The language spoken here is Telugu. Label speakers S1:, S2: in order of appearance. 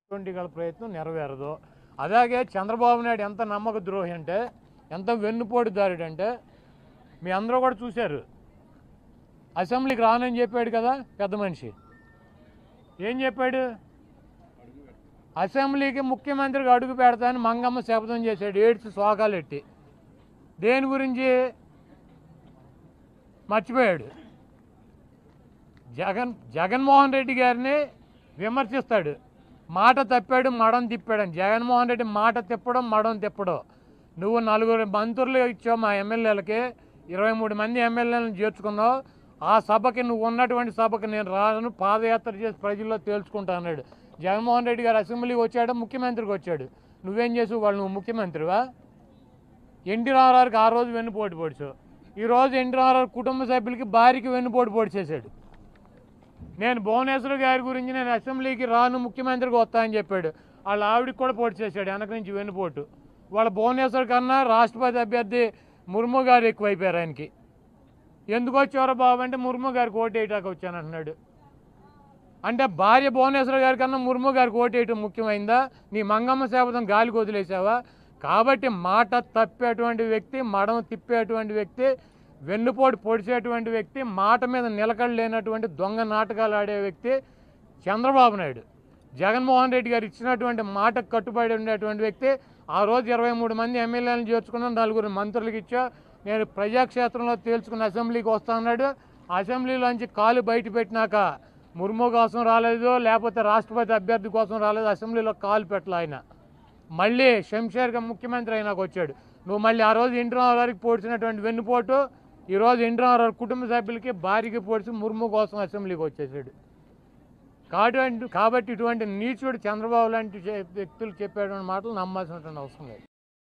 S1: ఇటువంటి గల ప్రయత్నం నెరవేరదు అలాగే చంద్రబాబు నాయుడు ఎంత నమ్మక ద్రోహి అంటే ఎంత వెన్నుపోటుదారుడు అంటే మీ అందరూ కూడా చూశారు అసెంబ్లీకి రానని చెప్పాడు కదా పెద్ద మనిషి ఏం చెప్పాడు అసెంబ్లీకి ముఖ్యమంత్రికి అడుగు పెడతానని మంగమ్మ శపథం చేశాడు ఏడ్చి శోకాలెట్టి దేని గురించి మర్చిపోయాడు జగన్ జగన్మోహన్ రెడ్డి గారిని విమర్శిస్తాడు మాట తప్పాడు మడం తిప్పాడని జగన్మోహన్ రెడ్డి మాట తిప్పడం మడం తిప్పడం నువ్వు నలుగురు మంత్రులు ఇచ్చావు మా ఎమ్మెల్యేలకి ఇరవై మూడు మంది ఎమ్మెల్యేలను చేర్చుకున్నావు ఆ సభకి నువ్వు ఉన్నటువంటి సభకి నేను రాను పాదయాత్ర చేసి ప్రజల్లో తేల్చుకుంటా అన్నాడు జగన్మోహన్ రెడ్డి గారు అసెంబ్లీకి వచ్చాడు ముఖ్యమంత్రికి వచ్చాడు నువ్వేం చేసావు వాళ్ళు నువ్వు ముఖ్యమంత్రివా ఎన్టీ రామారావుకి ఆ రోజు వెన్నుపోటు పొడిచావు ఈ రోజు ఎన్టీ రామారావు కుటుంబ సభ్యులకి భార్యకి వెన్నుపోటు పొడిచేశాడు నేను భువనేశ్వర్ గారి గురించి నేను అసెంబ్లీకి రాను ముఖ్యమంత్రికి వస్తా అని చెప్పాడు వాళ్ళ ఆవిడకి కూడా పోటీ చేశాడు వెనక నుంచి వెన్నుపోటు వాళ్ళ భువనేశ్వర్ కన్నా రాష్ట్రపతి అభ్యర్థి ముర్ము గారు ఎక్కువైపోయారు ఆయనకి ఎందుకు వచ్చారో బాబు అంటే ముర్ము గారికి ఓటు వేయటానికి వచ్చాను అంటున్నాడు అంటే భార్య భువనేశ్వర్ గారి కన్నా ముర్ము గారికి ఓటు వేయటం ముఖ్యమైందా నీ మంగమ్మ శాపథం గాలికి వదిలేసావా కాబట్టి మాట తప్పేటువంటి వ్యక్తి మడం తిప్పేటువంటి వ్యక్తి వెన్నుపోటు పొడిచేటువంటి వ్యక్తి మాట మీద నిలకడ లేనటువంటి దొంగ నాటకాలు ఆడే వ్యక్తి చంద్రబాబు నాయుడు జగన్మోహన్ రెడ్డి గారు ఇచ్చినటువంటి మాటకు కట్టుబడి ఉండేటువంటి వ్యక్తి ఆ రోజు ఇరవై మూడు మంది ఎమ్మెల్యేలను చేర్చుకున్నాను నలుగురు మంత్రులకు ఇచ్చా నేను ప్రజాక్షేత్రంలో తేల్చుకుని అసెంబ్లీకి వస్తాన్నాడు అసెంబ్లీలోంచి కాలు బయట పెట్టినాక ముర్ము కోసం రాలేదు లేకపోతే రాష్ట్రపతి అభ్యర్థి కోసం రాలేదు అసెంబ్లీలో కాలు పెట్టలే ఆయన మళ్ళీ శంషేర్గా ముఖ్యమంత్రి అయినాక వచ్చాడు నువ్వు మళ్ళీ ఆ రోజు ఇంటి గారికి పోడ్చినటువంటి వెన్నుపోటు ఈ రోజు ఇంటి రామారావు కుటుంబ సభ్యులకి భార్యకి పోడ్చి ముర్ము కోసం అసెంబ్లీకి వచ్చేసాడు కాబట్టి కాబట్టి ఇటువంటి నీచుడు చంద్రబాబు లాంటి చే- వ్యక్తులు చెప్పేటువంటి మాటలు నమ్మాల్సినటువంటి అవసరం లేదు